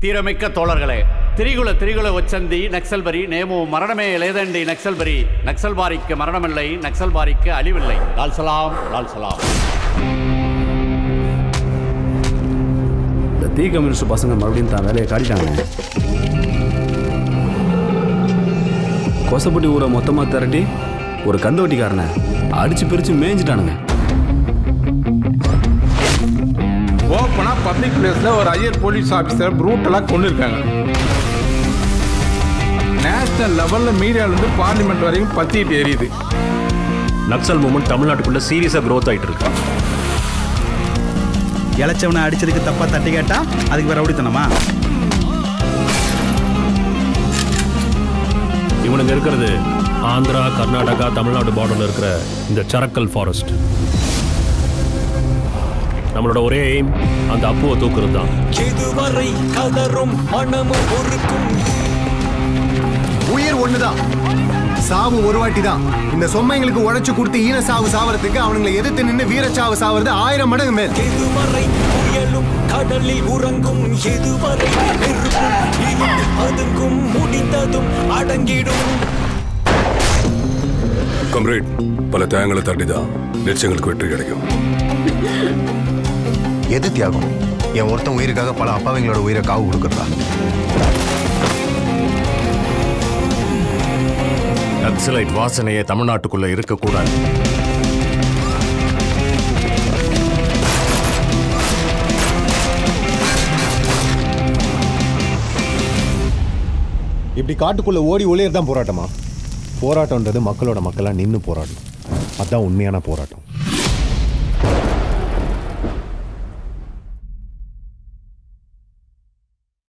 తీరమిక్క తోళర్గలే తిరిగుల తిరిగుల వచ్చంది నక్సల్బరి నేము మరణమే లేదండి నక్సల్బరి నక్సల్ బారికి మరణమిல்லை నక్సల్ బారికి అழிவில்லை லால் சலாம் லால் சலாம் இந்த தீ கம்யூனிஸ்ட் பசங்க மறுபடியும் தான் வேலையை காட்டிட்டாங்க கொசப்பட்டி ஊரை மொத்தமாக திரட்டி ஒரு கந்து வட்டிக்காரனை அடிச்சு பிரிச்சு மேய்ஞ்சிட்டானுங்க ஓப்பனா பப்ளிக் பிளேஸ்ல ஒரு ஐயர் போலீஸ் ஆஃபீஸர் ப்ரூட்டலாக கொண்டு இருக்காங்க நேஷனல் லெவல்ல மீடியால இருந்து பார்லிமெண்ட் வரைக்கும் பத்திட்டு எரியுது நக்சல் மூமெண்ட் தமிழ்நாட்டுக்குள்ள சீரியஸா growth ஆயிட்டு இருக்கு இளைச்சவனை அடிச்சதுக்கு தப்பா தட்டி கேட்டா அதுக்கு வேற ரவுடித்தனமா இவனுங்க இருக்கிறது ஆந்திரா கர்நாடகா தமிழ்நாடு பார்டர்ல இருக்கிற இந்த சரக்கல் ஃபாரஸ்ட் நம்மளோட ஒரே எய்ம் அந்த அப்புவை தூக்குறது தான் எதுவரை கதரும் மனமும் பொறுக்கும் உயிர் ஒண்ணுதான் சாவு ஒரு வாட்டி தான் இந்த சொம்மைங்களுக்கு உழைச்சு கொடுத்து ஈன சாவு சாவறதுக்கு அவனுங்களை எதிர்த்து நின்று வீரச்சாவு சாவறது ஆயிரம் மடங்கு மேல் எதுவரை புயலும் கடலில் உறங்கும் எதுவரை நெருப்பும் இருந்து அதுங்கும் முடிந்ததும் அடங்கிடும் கம்ரேட் பல தியாகங்களை தாண்டி தான் நிச்சயங்களுக்கு வெற்றி கிடைக்கும் எது தியாகம் என் ஒருத்தன் உயிருக்காக பல அப்பாவிங்களோட உயிரை காவு கொடுக்கறதா நக்சலைட் வாசனையே தமிழ்நாட்டுக்குள்ள இருக்கக்கூடாது இப்படி காட்டுக்குள்ள ஓடி ஒளியர் தான் போராட்டமா போராட்டம்ன்றது மக்களோட மக்களா நின்று போராடணும் அதான் உண்மையான போராட்டம்